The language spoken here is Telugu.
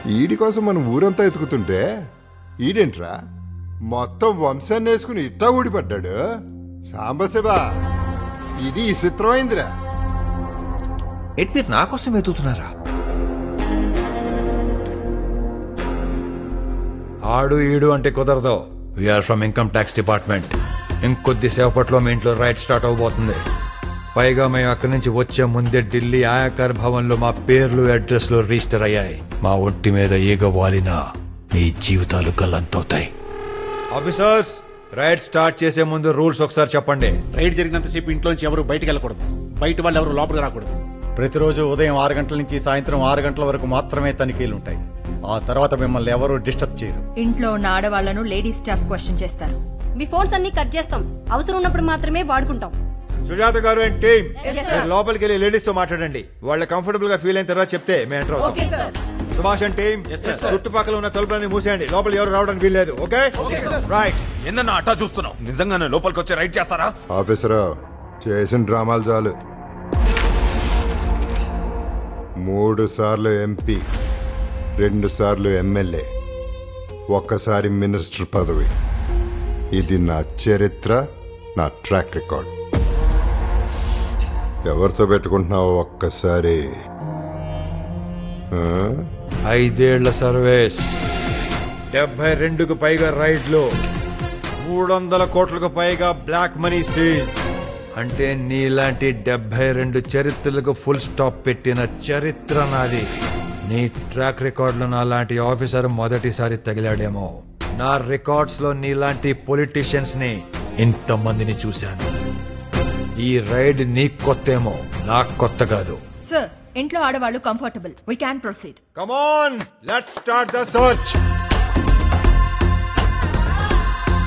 ఈడి కోసం మనం ఊరంతా ఎతుకుతుంటే ఈడేంట్రా మొత్తం వంశాన్ని వేసుకుని ఇట్టా ఊడిపడ్డాడు సాంబశివా ఇది విచిత్రమైందిరా ఏంటి మీరు నా కోసం వెతుకుతున్నారా ఆడు ఈడు అంటే కుదరదు we are from income tax department ఇంకొద్ది సేపట్లో మీ ఇంట్లో రైట్ స్టార్ట్ అవబోతుంది పైగా మేము అక్కడి నుంచి వచ్చే ముందే ఢిల్లీ ఆయాకర్ భవన్ లో మా పేర్లు అడ్రస్లు రిజిస్టర్ అయ్యాయి మా ఒంటి మీద ఈగ వాలినా మీ జీవితాలు గల్లంతవుతాయి ఆఫీసర్స్ రైడ్ స్టార్ట్ చేసే ముందు రూల్స్ ఒకసారి చెప్పండి రైడ్ జరిగినంతసేపు ఇంట్లోంచి ఎవరు బయటకు వెళ్ళకూడదు బయట వాళ్ళు ఎవరు లోపలికి రాకూడదు ప్రతిరోజు ఉదయం ఆరు గంటల నుంచి సాయంత్రం ఆరు గంటల వరకు మాత్రమే తనిఖీలు ఉంటాయి ఆ తర్వాత మిమ్మల్ని ఎవరు డిస్టర్బ్ చేయరు ఇంట్లో ఉన్న ఆడవాళ్లను లేడీ స్టాఫ్ క్వశ్చన్ చేస్తారు మీ ఫోన్స్ అన్ని కట్ చేస్తాం అవసరం ఉన్నప్పుడు మాత్రమే వాడుకుంటాం సుజాత గారు అండ్ టీమ్ లోపలికి వెళ్ళి లేడీస్ తో మాట్లాడండి వాళ్ళ కంఫర్టబుల్ గా ఫీల్ అయిన తర్వాత చెప్తే మేము ఎంటర్ అవుతాం సుభాష్ అండ్ టీమ్ చుట్టుపక్కల ఉన్న తలుపులన్నీ మూసేయండి లోపల ఎవరు రావడానికి వీల్లేదు ఓకే రైట్ ఎన్న అట్టా చూస్తున్నావు నిజంగానే లోపలికి వచ్చి రైడ్ చేస్తారా ఆఫీసరు చేసిన డ్రామాలు చాలు మూడు సార్లు ఎంపీ రెండు సార్లు ఎమ్మెల్యే ఒక్కసారి మినిస్టర్ పదవి ఇది నా చరిత్ర నా ట్రాక్ రికార్డ్ ఎవరితో పెట్టుకుంటున్నావో ఒక్కసారి ఆ? ఐదేళ్ల సర్వీస్ డెబ్బై రెండుకు పైగా రైడ్లు మూడు వందల కోట్లకు పైగా బ్లాక్ మనీ సీజ్ అంటే నీలాంటి డెబ్బై రెండు చరిత్రలకు ఫుల్ స్టాప్ పెట్టిన చరిత్ర నాది నీ ట్రాక్ రికార్డులో నాలాంటి ఆఫీసర్ మొదటిసారి తగిలాడేమో నా రికార్డ్స్ లో నీలాంటి పొలిటీషియన్స్ ని ఇంతమందిని చూశాను ఈ రైడ్ నీకు కొత్తేమో నాకు కొత్త కాదు సార్ ఇంట్లో ఆడవాళ్ళు comfortable we can proceed Come on, let's start the search.